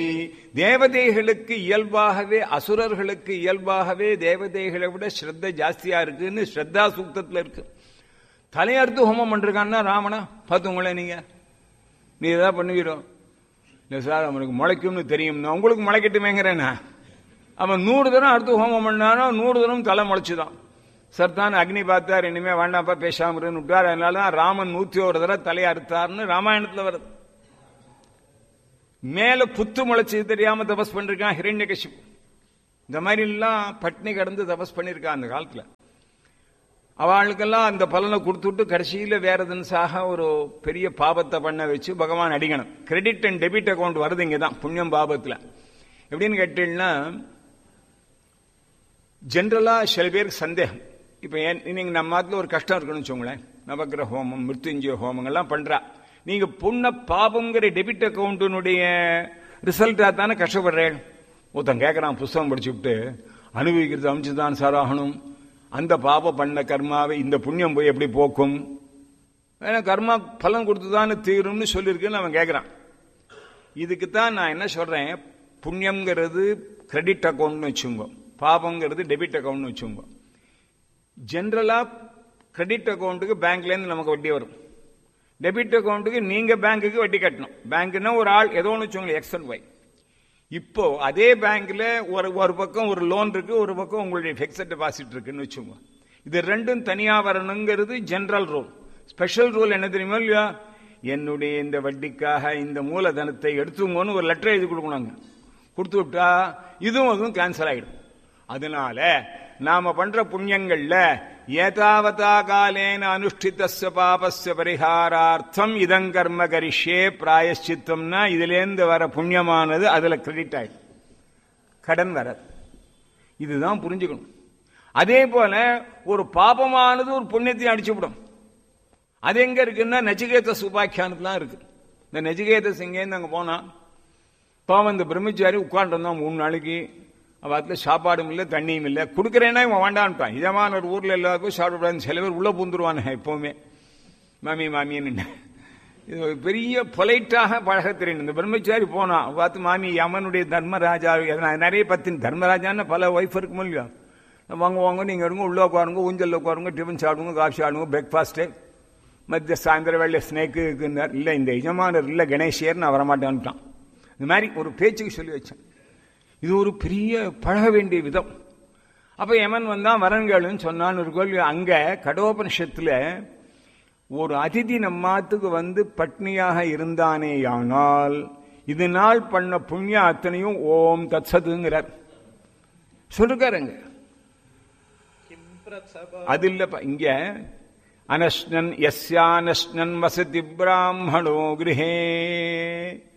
தேவதைகளுக்கு இயல்பாகவே அசுரர்களுக்கு இயல்பாகவே தேவதைகளை விட ஸ்ரத்த ஜாஸ்தியா இருக்குன்னு ஸ்ரத்தா சூக்தத்துல இருக்கு தலையறுத்து ஹோமம் பண்றான்னா ராவணா பார்த்துங்களேன் நீங்க நீ ஏதாவது பண்ணுவீரோ இல்லை சார் அவனுக்கு முளைக்கும்னு தெரியும் நான் உங்களுக்கு முளைக்கட்டுமேங்கிறேன்னா அவன் நூறு தரம் அடுத்து ஹோமம் பண்ணானோ நூறு தரம் தலை முளைச்சுதான் சர்தான் அக்னி பார்த்தார் இனிமே வேண்டாம்ப்பா பேசாம இருன்னு விட்டார் அதனால தான் ராமன் நூத்தி ஒரு தடவை தலையை அறுத்தார்னு ராமாயணத்துல வருது மேல புத்து முளைச்சு தெரியாம தபஸ் பண்ணிருக்கான் ஹிரண்யகசிபு இந்த மாதிரி எல்லாம் பட்னி கடந்து தபஸ் பண்ணிருக்கான் அந்த காலத்துல அவளுக்கெல்லாம் அந்த பலனை கொடுத்துட்டு கடைசியில வேற தினசாக ஒரு பெரிய பாபத்தை பண்ண வச்சு பகவான் அடிக்கணும் கிரெடிட் அண்ட் டெபிட் அக்கௌண்ட் வருது இங்க தான் புண்ணியம் பாபத்துல எப்படின்னு கேட்டீங்கன்னா ஜென்ரலா சில பேருக்கு சந்தேகம் இப்ப ஏன் நீங்க நம்ம நாட்டில் ஒரு கஷ்டம் இருக்குன்னு வச்சுக்கோங்களேன் நவக்கிரக ஹோமம் மிருத்யுஞ்சய ஹோமங்கள்லாம் பண்றா நீங்க புண்ண பாபங்கிற டெபிட் அக்கௌண்டினுடைய ரிசல்ட்டா தானே கஷ்டப்படுறேன் ஒருத்தன் கேட்கறான் புஸ்தகம் படிச்சுவிட்டு அனுபவிக்கிறது அமைச்சுதான் சார் ஆகணும் அந்த பாப பண்ண கர்மாவை இந்த புண்ணியம் போய் எப்படி போக்கும் ஏன்னா கர்மா பலன் கொடுத்துதானே தீரும்னு சொல்லியிருக்குன்னு அவன் கேட்கறான் இதுக்கு தான் நான் என்ன சொல்றேன் புண்ணியம்ங்கிறது கிரெடிட் அக்கௌண்ட்னு வச்சுங்க பாபங்கிறது டெபிட் அக்கௌண்ட்னு வச்சுங்க ஜென்ரலா கிரெடிட் அக்கௌண்ட்டுக்கு பேங்க்ல இருந்து நமக்கு வட்டி வரும் டெபிட் அக்கௌண்ட்டுக்கு நீங்க பேங்க்குக்கு வட்டி கட்டணும் பேங்க்னா ஒரு ஆள் ஏதோ ஒன்று வச்சுக்கோங்க எக்ஸ் அண்ட் ஒய் இப்போ அதே பேங்க்ல ஒரு ஒரு பக்கம் ஒரு லோன் இருக்கு ஒரு பக்கம் உங்களுடைய பிக்சட் டெபாசிட் இருக்குன்னு வச்சுக்கோங்க இது ரெண்டும் தனியா வரணுங்கிறது ஜெனரல் ரூல் ஸ்பெஷல் ரூல் என்ன தெரியுமா இல்லையா என்னுடைய இந்த வட்டிக்காக இந்த மூலதனத்தை எடுத்துங்கன்னு ஒரு லெட்டர் எழுதி கொடுக்கணுங்க கொடுத்து விட்டா இதுவும் அதுவும் கேன்சல் ஆயிடும் அதனால நாம பண்ற புண்ணியங்கள்ல ஏதாவதா காலேன அனுஷ்டித்த பாபஸ்ய பரிகாரார்த்தம் இதங் கர்ம கரிஷே பிராயஷ்சித்தம்னா இதுலேருந்து வர புண்ணியமானது அதுல கிரெடிட் ஆயிடும் கடன் வராது இதுதான் புரிஞ்சுக்கணும் அதே போல ஒரு பாபமானது ஒரு புண்ணியத்தையும் அடிச்சுவிடும் அது எங்க இருக்குன்னா நச்சிகேத சுபாக்கியானதுலாம் இருக்கு இந்த நச்சிகேத சிங்கேன்னு அங்க போனா பாவம் இந்த பிரம்மச்சாரி உட்காந்துருந்தான் மூணு நாளைக்கு அவத்துல சாப்பாடும் இல்லை தண்ணியும் இல்லை கொடுக்குறேன்னா இவன் வேண்டான்ட்டான் இதமான ஒரு ஊர்ல எல்லாருக்கும் சாப்பிடக்கூடாது சில பேர் உள்ள பூந்துருவானுங்க எப்பவுமே மாமி மாமின்னு இது ஒரு பெரிய பொலைட்டாக பழக தெரியணும் இந்த பிரம்மச்சாரி போனான் பார்த்து மாமி யமனுடைய தர்மராஜா நிறைய பத்தின் தர்மராஜான்னு பல ஒய்ஃப் இருக்கும் இல்லையா வாங்க வாங்க நீங்க இருங்க உள்ள உட்காருங்க ஊஞ்சல் உட்காருங்க டிஃபன் சாப்பிடுங்க காஃபி சாப்பிடுங்க பிரேக்ஃபாஸ்ட்டு மத்திய சாயந்தரம் வேலை ஸ்னேக்கு இல்லை இந்த எஜமானர் இல்லை கணேஷியர் நான் வரமாட்டேன்ட்டான் இந்த மாதிரி ஒரு பேச்சுக்கு சொல்லி வச்சேன் இது ஒரு பெரிய பழக வேண்டிய விதம் அப்ப யமன் வந்தான் வரன்களுன்னு சொன்னான்னு இருக்கோம் அங்க கடோபனிஷத்துல ஒரு அதிதி நம்மாத்துக்கு வந்து பட்னியாக இருந்தானேயானால் இதனால் பண்ண புண்ணிய அத்தனையும் ஓம் தத்சதுங்கிறார் சொல்லிருக்காருங்க அது இல்லப்பா இங்க அனஷ்ணன் எஸ்யானஷ்ணன் வசதி பிராமணோ கிரகே